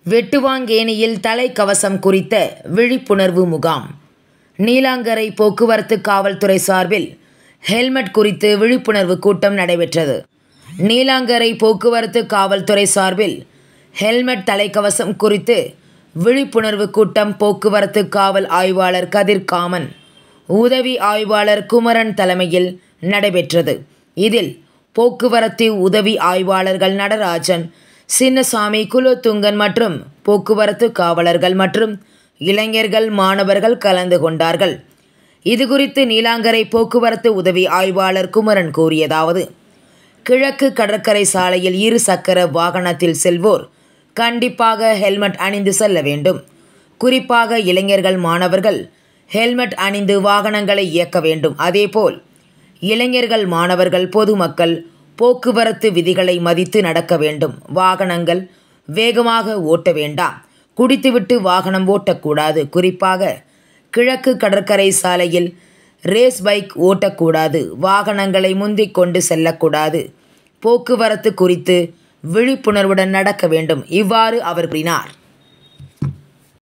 வெட்டுவாங்கேணியில் தலைக்கவசம் குறித்த விழிப்புணர்வு முகாம் நீலாங்கரை போக்குவரத்து காவல்துறை சார்பில் ஹெல்மெட் குறித்து விழிப்புணர்வு கூட்டம் நடைபெற்றது நீலாங்கரை போக்குவரத்து காவல்துறை சார்பில் ஹெல்மெட் தலைக்கவசம் குறித்து விழிப்புணர்வு கூட்டம் போக்குவரத்து காவல் ஆய்வாளர் கதிர் காமன் உதவி ஆய்வாளர் குமரன் தலைமையில் நடைபெற்றது இதில் போக்குவரத்து உதவி ஆய்வாளர்கள் நடராஜன் சின்னசாமி குலோத்துங்கன் மற்றும் போக்குவரத்து காவலர்கள் மற்றும் இளைஞர்கள் மாணவர்கள் கலந்து கொண்டார்கள் இதுகுறித்து நீலாங்கரை போக்குவரத்து உதவி ஆய்வாளர் குமரன் கூறியதாவது கிழக்கு கடற்கரை சாலையில் இரு சக்கர வாகனத்தில் செல்வோர் கண்டிப்பாக ஹெல்மெட் அணிந்து செல்ல வேண்டும் குறிப்பாக இளைஞர்கள் மாணவர்கள் ஹெல்மெட் அணிந்து வாகனங்களை இயக்க வேண்டும் அதேபோல் இளைஞர்கள் மாணவர்கள் பொதுமக்கள் போக்குவரத்து விதிகளை மதித்து நடக்க வேண்டும் வாகனங்கள் வேகமாக ஓட்ட வேண்டாம் குடித்துவிட்டு வாகனம் ஓட்டக்கூடாது குறிப்பாக கிழக்கு கடற்கரை சாலையில் ரேஸ் பைக் ஓட்டக்கூடாது வாகனங்களை முந்திக் கொண்டு செல்லக்கூடாது போக்குவரத்து குறித்து விழிப்புணர்வுடன் நடக்க வேண்டும் இவ்வாறு அவர் கூறினார்